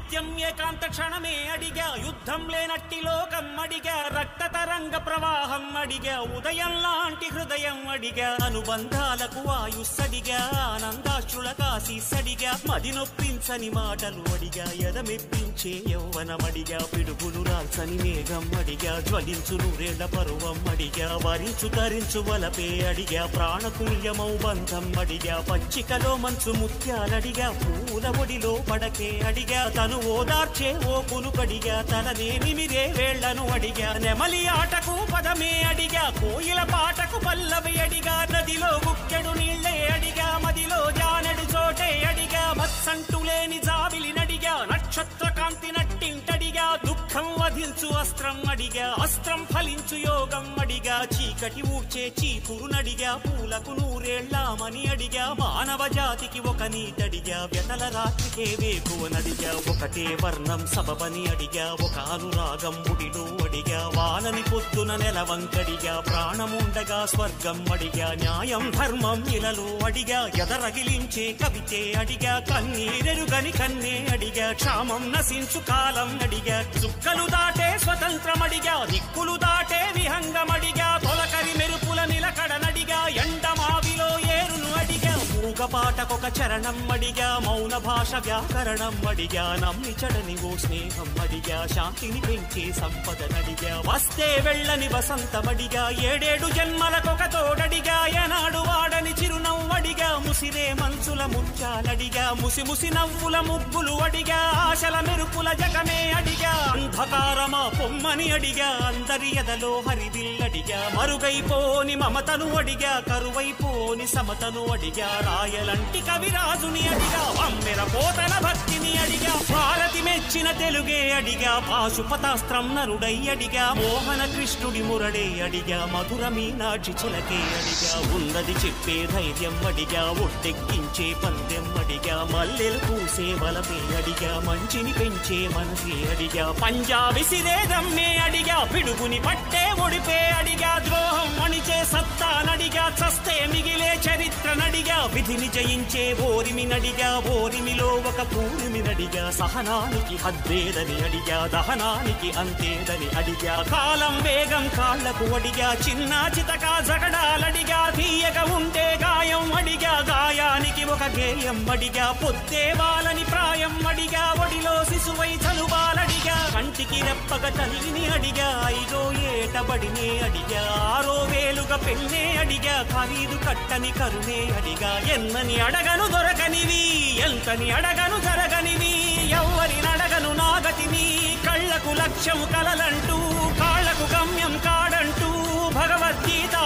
నిత్యం ఏకాంత క్షణమే అడిగా యుద్ధం లేనట్టి లోకం అడిగా రక్త తరంగ ప్రవాహం అడిగా ఉదయం లాంటి హృదయం అడిగా అనుబంధాలకు ఆయుస్సడిగా ఆనందాశ్రుల కాశీసడిగా మది నొప్పించని మాటలు అడిగా ఎదమెప్పించే యౌవనమడిగా పిడుగులు రాల్చని మేఘం అడిగా జ్వలించు నూరేళ్ల పరువం అడిగా వరించు తరించు వలపే అడిగా ప్రాణతుల్యమౌ బంధం అడిగా పచ్చికలో మంచు ముత్యాలడిగా పూల ఒడిలో పడకే అడిగా తను ఓదార్చే ఓ పులుకడిగా తననే నిమిరే వేళ్లను అడిగా నెమలి ఆటకు పదమే అడిగా కోయిల పాటకు పల్లవి అడిగా నదిలో గుక్కెడు నీళ్ళే అడిగా మదిలో జానెడు చోటే అడిగా మత్సంటు లేని జాబిలి నడిగా నక్షత్ర కాంతి నట్టింటడిగా దుఃఖం వధించు అస్త్రం అడిగా అస్త్రం ఫలించు యోగం అడిగా చీకటి ఊడ్చే చీపురు నడిగా పూలకు నూరేళ్లామని అడిగా మానవ జాతికి ఒక నీతడిగా వ్యతల రాత్రికే వేకువనడిగా ఒకటే వర్ణం సబబని అడిగా ఒక అనురాగం ముడిలో అడిగా వానని పొద్దున నెలవంకడిగా ప్రాణముండగా స్వర్గం అడిగా న్యాయం ధర్మం ఇలలో అడిగా ఎదరగిలించే కవితే అడిగా కన్నీరెరుగని కన్నే అడిగా క్షామం నశించు కాలం అడిగా చుక్కలు దాటే స్వతంత్రం అడిగా దిక్కులు దాటే విహంగమడిగా తొలకరి మెరుపుల నిలకడనడిగా ఎండమావిలో ఏరును అడిగా మూగపాటకొక చరణం అడిగా మౌన భాష వ్యాకరణం అడిగా నమ్మి చడని ఓ స్నేహం అడిగా శాంతిని పెంచే సంపదనడిగా వస్తే వెళ్ళని వసంతమడిగా ఏడేడు జన్మలకొక తోడడిగా ఎనాడు వాడని చిరునవ్వడిగా ముసిరే మంచుల ముత్యాలడిగా ముసి ముసి నవ్వుల ముగ్గులు అడిగా ఆశల మెరుపుల జగమే అడిగా అంధకారమా పొమ్మని అడిగా అందరి ఎదలో హరివిల్లడిగా మరుగైపోని మమతను అడిగా కరువైపోని సమతను అడిగా రాయలంటి కవిరాజుని అడిగా అమ్మెర పోతన భక్తిని అడిగా భారతి మెచ్చిన తెలుగే అడిగా పాశుపతాస్త్రం నరుడై అడిగా మోహన కృష్ణుడి మురడే అడిగా మధుర మీనాక్షి చిలకే అడిగా ఉన్నది చెప్పే ధైర్యం అడిగా ఒట్టెక్కించే పందెం అడిగా మల్లెలు పూసే బలమే అడిగా మంచిని పెంచే మనసే అడిగా పంజా విసిరే దమ్మే అడిగా పిడుగుని పట్టే ఒడిపే అడిగా ద్రోహం అణిచే సత్తా నడిగా చస్తే మిగిలే చరిత్ర నడిగా విధిని జయించే ఓరిమి నడిగా ఓరిమిలో ఒక పూరిమి నడిగా సహనానికి హద్దేదని అడిగా దహనానికి అంతేదని అడిగా కాలం వేగం కాళ్లకు అడిగా చిన్న చితక జగడాలడిగా తీయగా ఉంటే గాయం అడిగా గాయానికి ఒక గేయం అడిగా పొద్దే వాళ్ళని ప్రాయం అడిగా ఒడిలో శిశువై చలువాలడిగా కంటికి రెప్పగ తల్లిని అడిగా ఐదో ఏటబడినే అడిగా ఆరో వేలుగా పెళ్ళే అడిగా ఖరీదు కట్టని కరుణే అడిగా ఎన్నని అడగను దొరకనివి ఎంతని అడగను జరగనివి ఎవ్వరి నడగను నాగతిని కళ్ళకు లక్ష్యం కలలంటూ కాళ్ళకు గమ్యం కాడంటూ భగవద్గీత